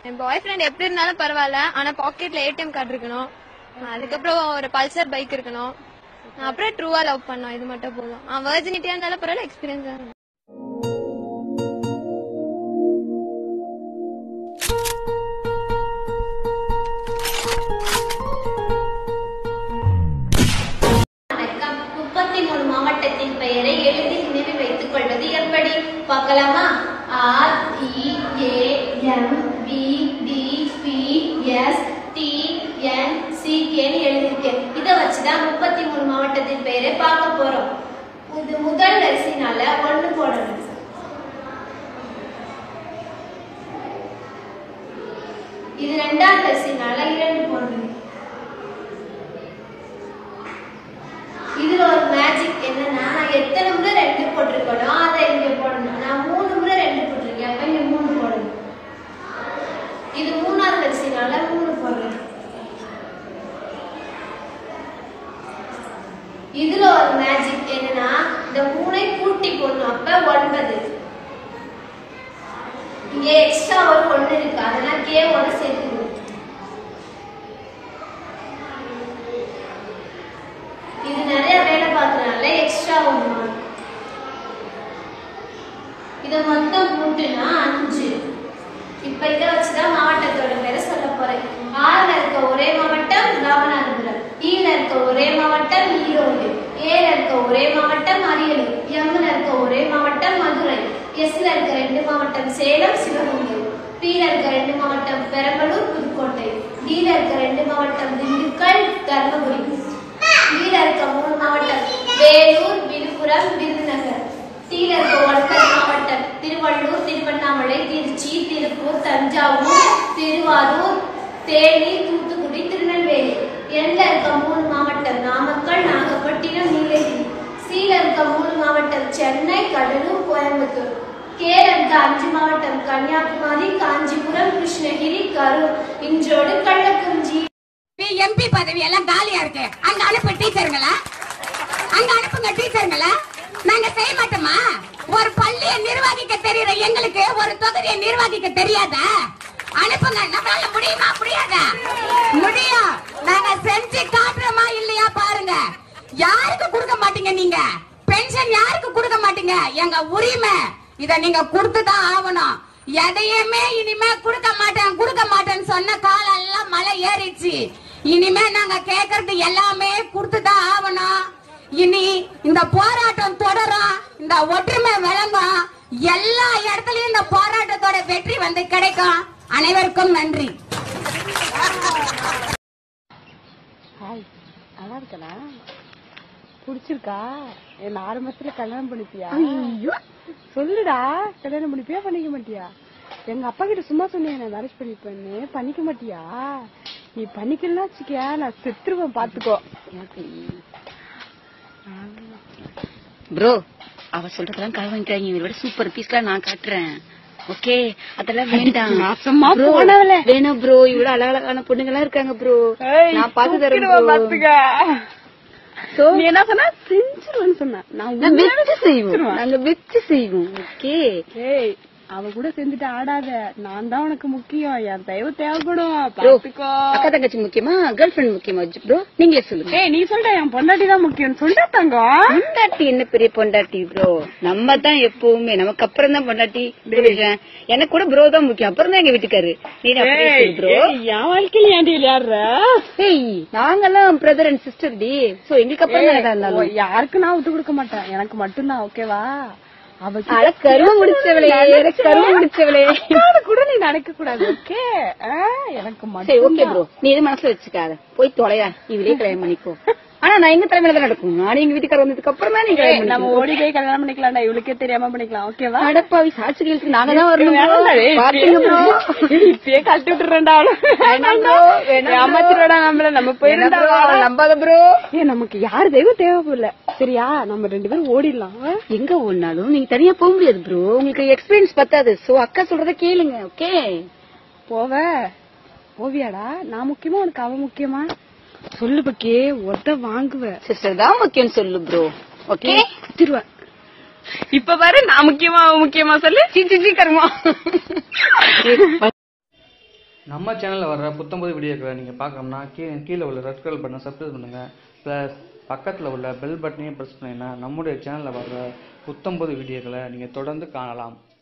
என் பாய் friend எப்படி இருந்தாலும் பரவாயில்ல ஆனா பாக்கெட்ல ஏடிஎம் கார்டு இருக்கணும் அதுக்கப்புறம் ஒரு பல்சர் பைக் இருக்கணும் அப்புறம் ட்ரூவா லவ் பண்ணோம் இது மட்டும் போதும் அவன் வர்ஜினிட்டியா இருந்தாலும் பரவாயில்ல எக்ஸ்பீரியன்ஸ் இருக்கணும் வணக்கம் முப்பத்தி மூணு மாவட்டத்தின் பெயரை எளிதில் நினைவில் வைத்துக் கொள்வது எப்படி பார்க்கலாமா R E A M P D P S D N C கேன்னு எழுதியிருக்கேன் இதை வச்சுதான் முப்பத்தி மூணு மாவட்டத்தின் பெயரை பார்க்க போறோம் இது முதல் வரிசைனால ஒண்ணு போடணும் இது ரெண்டாவது வரிசைனால இரண்டு போடணும் இதுல ஒரு மேஜிக் என்னன்னா நான் எத்தனை முறை ரெண்டு போட்டிருக்கணும் அதை இங்க போடணும் நான் மூணு முறை ரெண்டு போட்டிருக்கேன் அப்ப இங்க மூணு போடணும் இது மூணாவது வரிசைனால மூணு போடுறேன் இதுல ஒரு மேஜிக் என்னன்னா இந்த மூணை கூட்டி போடணும் அப்ப ஒன்பது இங்க எக்ஸ்ட்ரா ஒரு ஒண்ணு இருக்கு அதெல்லாம் கே ஒன்னு சேர்த்துக்கணும் இது நிறைய வேலை பார்க்கறனால எக்ஸ்ட்ரா ஒன்று மார்க் இதை மொத்தம் கூட்டுனா அஞ்சு இப்ப இதை வச்சுதான் மாவட்டத்தோட பேரை சொல்ல போறேன் ஆறுல இருக்க ஒரே மாவட்டம் ராமநாதபுரம் ஈல இருக்க ஒரே மாவட்டம் ஈரோடு ஏல இருக்க ஒரே மாவட்டம் அரியலூர் எம்ல இருக்க ஒரே மாவட்டம் மதுரை எஸ்ல இருக்க ரெண்டு மாவட்டம் சேலம் சிவகங்கை பீல இருக்க ரெண்டு மாவட்டம் பெரம்பலூர் புதுக்கோட்டை டீல இருக்க ரெண்டு மாவட்டம் திண்டுக்கல் தர்மபுரி கீழ இருக்க மூணு மாவட்டம் வேலூர் விழுப்புரம் விருதுநகர் கீழ இருக்க ஒன்பது மாவட்டம் திருவள்ளூர் திருவண்ணாமலை திருச்சி திருப்பூர் தஞ்சாவூர் திருவாரூர் தேனி தூத்துக்குடி திருநெல்வேலி எண்ல இருக்க மூணு மாவட்டம் நாமக்கல் நாகப்பட்டினம் நீலகிரி சீல இருக்க மூணு மாவட்டம் சென்னை கடலூர் கோயம்புத்தூர் கேல இருக்க அஞ்சு மாவட்டம் கன்னியாகுமரி காஞ்சிபுரம் கிருஷ்ணகிரி கரூர் இன்றோடு கள்ளக்குறிச்சி எம்பி பதவி எல்லாம் காலியா இருக்கு அங்க அனுப்பு டீச்சருங்களா அங்க அனுப்புங்க டீச்சருங்களா நாங்க செய்ய மாட்டோமா ஒரு பள்ளியை நிர்வகிக்க தெரியற எங்களுக்கு ஒரு தொகுதியை நிர்வகிக்க தெரியாதா அனுப்புங்க நம்மளால முடியுமா முடியாதா முடியும் நாங்க செஞ்சு காட்டுறோமா இல்லையா பாருங்க யாருக்கு கொடுக்க மாட்டீங்க நீங்க பென்ஷன் யாருக்கு கொடுக்க மாட்டீங்க எங்க உரிமை இத நீங்க கொடுத்துதான் ஆகணும் எதையுமே இனிமே கொடுக்க மாட்டேன் கொடுக்க மாட்டேன்னு சொன்ன காலம் எல்லாம் மலை ஏறிடுச்சு இனிமே நாங்க கேக்குறது எல்லாமே கொடுத்துதான் ஆகணும் இனி இந்த போராட்டம் தொடரும் இந்த ஒற்றுமை விளங்கும் எல்லா இடத்துலயும் இந்த போராட்டத்தோட வெற்றி வந்து கிடைக்கும் அனைவருக்கும் நன்றி ஹாய் நல்லா இருக்கனா பிடிச்சிருக்கா என்ன ஆறு மாசத்துல கல்யாணம் பண்ணிப்பியா சொல்லுடா கல்யாணம் பண்ணிப்பியா பண்ணிக்க மாட்டியா எங்க அப்பா கிட்ட சும்மா சொன்னேன் நான் மேரேஜ் பண்ணிப்பேன்னு பண்ணிக்க மாட்டியா நீ பண்ணிக்கலாம் வச்சுக்கியா நான் செத்துருவேன் பாத்துக்கோ ப்ரோ அவ சொல்றதெல்லாம் கால் வாங்கிட்டாங்க இவரோட சூப்பர் பீஸ்லாம் நான் காட்டுறேன் ஓகே அதெல்லாம் வேண்டாம் நாசமா Bro, போனவளே. வேணாம் ப்ரோ இவ்வளவு அழகழகான பொண்ணுங்க எல்லாம் இருக்காங்க ப்ரோ நான் பாத்து தரேன் தூக்கிடுவேன் bro. பாத்துக்க So, நீ என்ன சொன்ன செஞ்சிருவேன்னு சொன்ன நான் நான் உண்மையாவே வெச்சு செய்வோம் செஞ்சிருவேன். நாங்க வெச்சு செய்வோம் ஓகே ஏய் அவ கூட செஞ்சுட்டு ஆடாத நான் தான் உனக்கு முக்கியம் என் தயவு தேவைப்படும் ப்ரோ பாத்துக்கோ அக்கா தங்கச்சி முக்கியமா கேர்ள் ஃபிரெண்ட் முக்கியமா ப்ரோ நீங்களே சொல்லுங்க ஏய் நீ சொல்ற என் பொண்டாட்டி தான் முக்கியம் சொல்ற தங்கம் பொண்டாட்டி என்ன பெரிய பொண்டாட்டி ப்ரோ நம்ம தான் எப்பவுமே நமக்கு அப்புறம் தான் பொண்டாட்டி புரியுதா? எனக்கு கூட ப்ரோ தான் முக்கியம் அப்புறம் தான் எங்க வீட்டுக்காரு நீ அப்படியே ஏய், சொல்லு ப்ரோ ஏய், என் வாழ்க்கையில ஏன்டி விளையாடுற ஏய் நாங்கெல்லாம் பிரதர் அண்ட் சிஸ்டர் டி சோ எங்களுக்கு அப்புறம் தான் எதா ஓ, இருந்தாலும் யாருக்கும் நான் விட்டு கொடுக்க மாட்டேன் எனக்கு மட்டும்தான் ஓகேவா அவ அட கருவ முடிச்சவளே கருவ முடிச்சவளே கூட நீ நினைக்க கூடாது ஓகே எனக்கு சரி ஓகே மட்டும் ப்ரோ நீ எது மனசுல வச்சுக்காத போய் தொலையா இவளே கல்யாணம் பண்ணிக்கோ ஆனா நான் எங்க தலைமையில தான் நடக்கும் நான் எங்க வீட்டுக்கார வந்ததுக்கு அப்புறம் தான் நீங்க கல்யாணம் நம்ம பண்ணிக்கணும். ஓடி போய் கல்யாணம் பண்ணிக்கலாம்டா இவளுக்கே தெரியாம பண்ணிக்கலாம் ஓகேவா அடப்பாவி சாட்சிகளுக்கு நாங்க தான் வரணும் bro. வேணாம்டா, ஏய், பாத்துங்க ப்ரோ இப்பயே கழட்டி விட்டுறேன்டா அவளை. வேணாம் bro, வேணாம் bro. ஏமாத்திடுவாடா நம்மள நம்ம போயிருந்தா நம்பாத ப்ரோ ஏ நமக்கு யாரு தெய்வம் தேவைப்படல சரியா நம்ம ரெண்டு பேரும் ஓடிடலாம் எங்க ஒன்னாலும் நீங்க தனியா போக முடியாது ப்ரோ உங்களுக்கு எக்ஸ்பீரியன்ஸ் பத்தாது சோ அக்கா சொல்றத கேளுங்க ஓகே போவ போவியாடா நான் முக்கியமா உனக்கு அவ முக்கியமா சொல்லு பக்கே ஒத்த வாங்குவ சிஸ்டர் தான் முக்கியம் சொல்லு ப்ரோ ஓகே திருவ இப்ப பாரு நான் முக்கியமா அவ முக்கியமா சொல்லு சி சி சி கருமா நம்ம சேனலில் வர்ற புத்தம்பது வீடியோக்களை நீங்கள் பார்க்கணும்னா கீழே கீழே உள்ள ரெட் கலர் பட்டனை சப்ஸ்கிரைப் பண்ணுங்கள் ப்ளஸ் பக்கத்தில் உள்ள பெல் பட்டனையும் ப்ரெஸ் பண்ணிங்கன்னா நம்முடைய சேனலில் வர்ற புத்தம்பது வீடியோக்களை நீங்கள் தொடர்ந்து காணலாம்